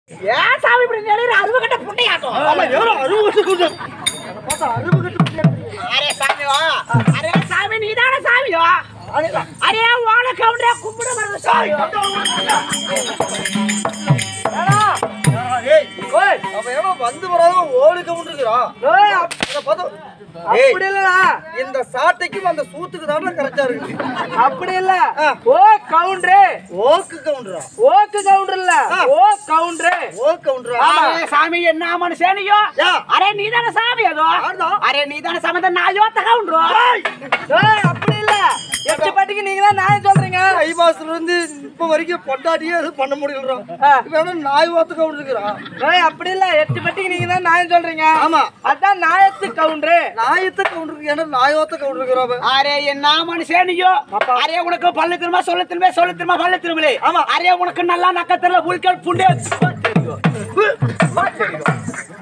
ஏன் சாமி இப்படி நிலையிற அருவு கட்ட புண்டையாட்டம் ஆமா எவ்வளோ அறுபது வருஷம் கூட்டம் அதை பார்த்தா அறுபது கட்டு அரே சாமியோ அரே சாமி நீதான சாமியோ அரே வாழ கவுண்டே கும்பிட வர சாமியோ ஏய் அவன் ஏதோ வந்து வராத ஓடு கவுண்ட் இருக்கிறான் அதை பார்த்தா ஏய், அப்படி இல்ல இந்த சாட்டைக்கும் அந்த சூத்துக்கு தான் கரெக்டா இருக்கு அப்படி இல்ல ஆ. ஓ கவுண்டரு ஓக்கு கவுண்டரா ஓக்கு கவுண்டர் இல்ல ஆ. ஓ கவுண்டரு ஓ கவுண்டரா அரே சாமி என்ன மனுஷனியோ யா. அரே நீதான சாமி அதோ ஆண்டா. அரே நீதான சமந்த நாயோத்த கவுண்டரோ ஏய், அப்படி இல்ல எட்டு பாட்டிக்கு நீங்க தான் நான் சொல்றீங்க தை மாசத்துல இருந்து இப்ப வரைக்கும் பொண்டாட்டியே அது பண்ண முடியலறான் ஆ. வேணும் நாய் வாத்து கவுண்ட் இருக்கிறான் ஏய், அப்படி இல்ல எட்டு பாட்டிக்கு நீங்க தான் நான் சொல்றீங்க ஆமா அதான் நாயத்து கவுண்டரு நாயத்த கவுண்ட் இருக்கு ஏன்னா நாய் வாத்த கவுண்ட் இருக்கிறான் அரே என்ன மனுஷனியோ அரே உனக்கு பல்லு திரும்ப சொல்ல திரும்ப சொல்ல திரும்ப பல்லு திரும்பலே ஆமா. அரே உனக்கு நல்லா நக்கத்துல புல்கள் புண்டே தெரியும் தெரியும்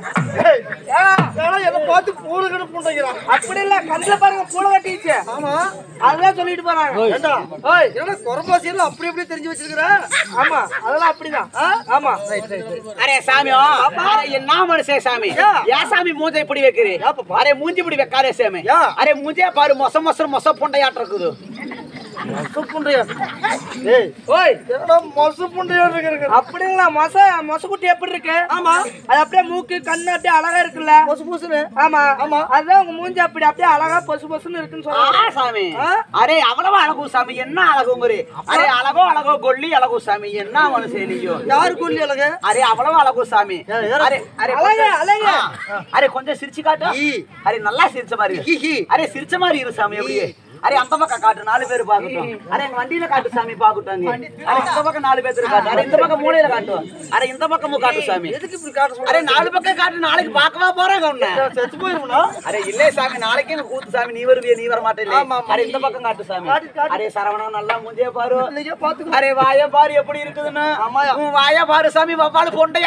ஏன்னா என்ன பார்த்து பூனை கணக்கு புண்டைக்கிறான் அப்படி இல்ல கண்ணுல பாருங்க பூனை கட்டிச்சு ஆமா அதெல்லாம் சொல்லிட்டு போறாங்க ஏண்டா ஓய் ஏன்னா குரம்பாசியெல்லாம் அப்படி அப்படியே தெரிஞ்சு வச்சிருக்கிற ஆமா அதெல்லாம் அப்படிதான் ஆமா அரே சாமியோ அரே என்ன மனுஷன் சாமி ஏன் சாமி மூஞ்ச இப்படி வைக்கிறே அரே மூஞ்சி இப்படி வைக்காதே சாமி யா. அரே மூஞ்சே பாரு மொச மொச மொச புண்டையாட்டம் இருக்குது மொசு புண்டையா ஏய் ஓய் என்னடா மொசு புண்டையா இருக்கிற அப்படி இல்ல மொச மொசக்குட்டி எப்படி இருக்கு ஆமா அது அப்படியே மூக்கு கண்ணு அப்படியே அழகா இருக்குல்ல மொசு பொசுன்னு ஆமா ஆமா. அதுதான் உங்க மூஞ்சி அப்படி அப்படியே அழகா பொசு பொசுன்னு இருக்குன்னு ஆ, சொல்றாங்க சாமி அரே அவ்வளவு அழகு சாமி என்ன அழகுங்கிறே அரே அழகோ அழகோ கொல்லி அழகு சாமி என்ன மனுஷன் நீயோ யாரு கொல்லி அழக அரே அவ்வளவு அழகு சாமி யாரு, யாரு? அரே அரே அழகு, கொஞ்சம்- அழகு. ஆ. அரே கொஞ்சம் சிரிச்சு காட்டு ஈ. அரே நல்லா சிரிச்ச மாதிரி இரு. He, he. அரே சிரிச்ச மாதிரி இரு சாமி அப்படியே அரே அந்த பக்கம் காட்டு நாலு பேர் பாக்கட்டும் அரே எங்க வண்டியில காட்டு சாமி பாக்கட்டும் நீ அரே இந்த பக்கம் நாலு பேர் காட்டு அரே இந்த பக்கம் மூலையில காட்டும் அரே இந்த பக்கமும் காட்டு சாமி எதுக்கு இப்படி காட்ட சொல்ற அரே நாலு பக்கம் காட்டு நாளைக்கு பார்க்கவா போறாங்க உன்னை செத்து போயிருவா அரே இல்லே சாமி நாளைக்கு எனக்கு கூத்து சாமி நீ வருவிய நீ வர மாட்டேன் ஆமா, ஆமா. அரே இந்த பக்கம் காட்டு சாமி காட்டு, காட்டு. அரே சரவணன் நல்லா மூஞ்சிய பாரு இல்லையா பாத்துக்கோ அரே வாய பாரு எப்படி இருக்குதுன்னு ஆமாயா. உன் வாய பாரு சாமி வவ்வாலு பொண்டை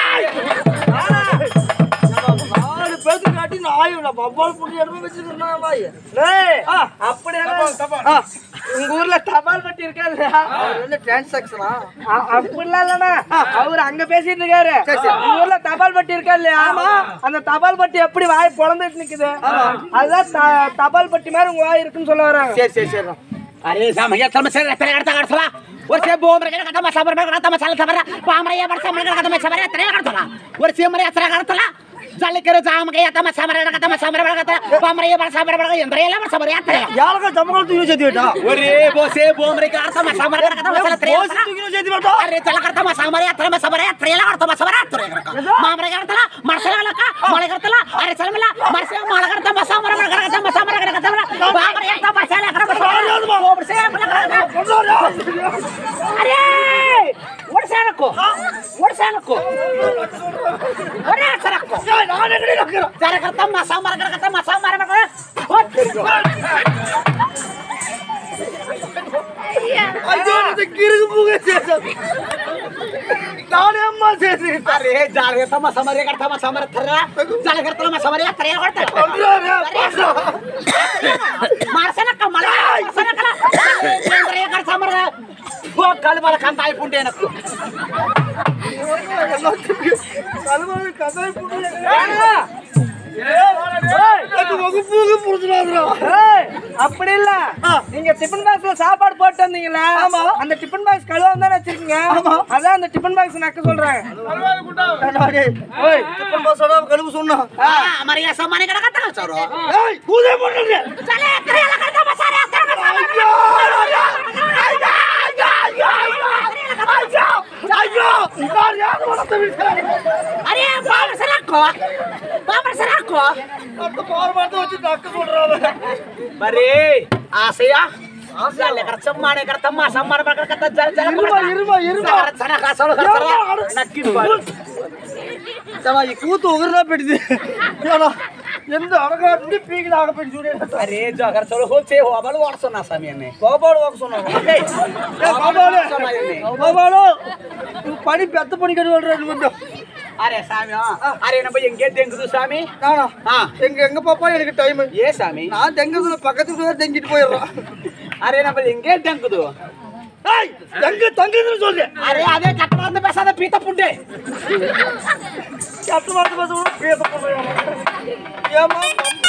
நாலு பேருக்கு காட்டி நாய் நான் பப்பால் புண்டி இடமா வச்சிருக்கேன் வாய் ஏய், அப்படி இல்ல. உங்க ஊர்ல தபால் பட்டி இருக்காது அவர் என்ன டிரான்சாக்ஷனா அப்படிலாம் இல்லண்ணா அவர் அங்க பேசிட்டு இருக்காரு உங்க ஊர்ல தபால் பட்டி இருக்கா இல்லையா அந்த தபால் பட்டி எப்படி வாய் பொழந்துட்டு நிக்குது அதுதான் த- தபால் பட்டி மாதிரி உங்க வாய் இருக்குன்னு சொல்ல வராங்க சரி சரி சரி அரே சாமி எத்தனை சரி எத்தனை கடத்த கடத்தலாம் ஒரு சே போமர கட்ட மசா பர கட்ட மசாலா சபர பாமரைய பர சமர கட்ட மசா பர எத்தனை கடத்தலாம் ஒரு சீமரை எத்தனை கடத்தலாம் ஜல்லிக்கரு சாமகை எத்தனை சமர கட்ட மசா பர கட்ட பாமரைய பர சபர பர எந்திரையில பர சபர எத்தனை யாருக்கா ஜம்மகால் தூக்கி சேர்த்து விட்டா ஒரே போசே போமரை கட்ட மசா பர கட்ட மசாலா போசி தூக்கி சேர்த்து விட்டா ಅರೆ ತಲ ಕರ್ತ ಮಸ ಮರಿ ಹತ್ರ ಮಸ ಬರ ಹತ್ರ ಎಲ್ಲ ಕರ್ತ ಮಸ ಬರ ಹತ್ರ ಮಾಮರೆ ಕರ್ತಲ ಮರ್ಸಲ ಗಲಕ ಮಳೆ ಕರ್ತಲ ಅರೆ ಸಲಮಲ ಮರ್ಸ ಮಳ ಕರ್ತ ಮಸ ಮರ ಮರ ಕರ್ತ ಮಸ ಮರ ಕರ್ತ ಮರ ಬಾಮರೆ ಹತ್ರ ಮಸಾಲ ಕರ ಮಸ ಓಬ್ಸೆ ಮಲ ಅರೆ ಓಡ್ಸಾನಕ್ಕೋ ಓಡ್ಸಾನಕ್ಕೋ ಒರೇ ಸರಕ್ಕೋ ಜರ ಕರ್ತ ಮಸ ಮರ ಕರ್ತ ಮಸ ಮರ ಮರ ஐயோ இந்த கிறுக்கு பூக சேர்த்து நானே அம்மா சேர்த்து ಅರೆ ಜಾಲ ಕರ್ತ ಮಸ ಮರಿ ಕರ್ತ ಮಸ ಮರ ಹತ್ರ ಜಾಲ ಕರ್ತ ಮಸ ಮರಿ ಹತ್ರ ಎಲ್ಲ ಕೊಡ್ತಾರೆ ಮಾರ್ಸನಕ್ಕ ಮಳೆ ಮಾರ್ಸನಕ್ಕಲ ಚಂದ್ರಯ್ಯ ಕರ್ತ ಮರ ಓ ಕಾಲು ಬಾಲ ಕಂತ ಆಯ್ಪುಂಟೆ ಏನಕ್ಕು தலைவர் கதை வகுப்புக்கு புரிஞ்சுடாதுடா ஏய், அப்படி இல்ல நீங்க டிபன் பாக்ஸ்ல சாப்பாடு போட்டு வந்தீங்களா ஆமா. அந்த டிபன் பாக்ஸ் கழுவ தான் வச்சிருக்கீங்க அதான் அந்த டிபன் பாக்ஸ் நக்க சொல்றாங்க ஓய் டிஃபன் பாஸோட கழுவு சொன்னா ಮರಿಯ ಸಮಾನೆ ಕಡ ಕತ್ತ ಕಳ್ಸೋರು ஏய் பூஜை பண்ணுங்க ಚಲ ಎತ್ತರ ಎಲ್ಲ ಕರ್ತ ಮಸಾಲ ಹತ್ರ ಮಸಾಲ ஐயோ நான் யாரு வளர்த்த விட்டேன் ಅರೆ ಬಾಮರ್ಸನಕ್ಕೋ ಬಾಮರ್ಸನಕ್ಕೋ அந்த பார்மாத்த வச்சு நக்க சொல்றாங்க ಬರೀ ಆಸೆಯ ಜಾಲೆ ಕರ್ತ ಮಾನೆ ಕರ್ತ ಮಸ ಮರ ಮರ ಕರ್ತ ಜಲ ಜಲ இருமா இருமா இருமா ಸನ ಕಾಸೋಳು ಕರ್ತಾರ ನಕ್ಕಿ ஏன்னா ಈ ಕೂತು ಉಗುರ್ನ ಬಿಟ್ಟಿದೆ ஏன்னா எந்த அழகா இருந்து பீக்கில் ஆக போய் சொல்லிடுறேன் ಅರೆ ಜಾಗರ ಚಲೋ ಹೋಗ್ಸೇ ಹೋಗಲು ಓಡಿಸೋಣ ಸ್ವಾಮಿಯನ್ನೇ கோபாடு வாக்க சொன்னாங்க ஏய் கோபாடு கோபாடு பனி பெத்த பனி கட்டி விடுறேன் கொஞ்சம் ಅರೆ ಸ್ವಾಮಿ ಅರೆ ನಮ್ಮ ಹೆಂಗೆ ತೆಂಗುದು ಸ್ವಾಮಿ நானா ಹಾ எங்க எங்க பாப்பா எனக்கு டைம் ಏ ಸ್ವಾಮಿ நான் தெங்கதுல பக்கத்துக்கு போய் தெங்கிட்டு போயிடுறேன் ಅರೆ ನಮ್ಮ ಹೆಂಗೆ ತೆಂಗುದು ஏய் எங்க தங்குதுன்னு சொல்லு அரே அதே கட்ட வந்து பேசாத பீத்த புண்டு கட்டு வார்த்தை பேச பேச போறேன் ஏமா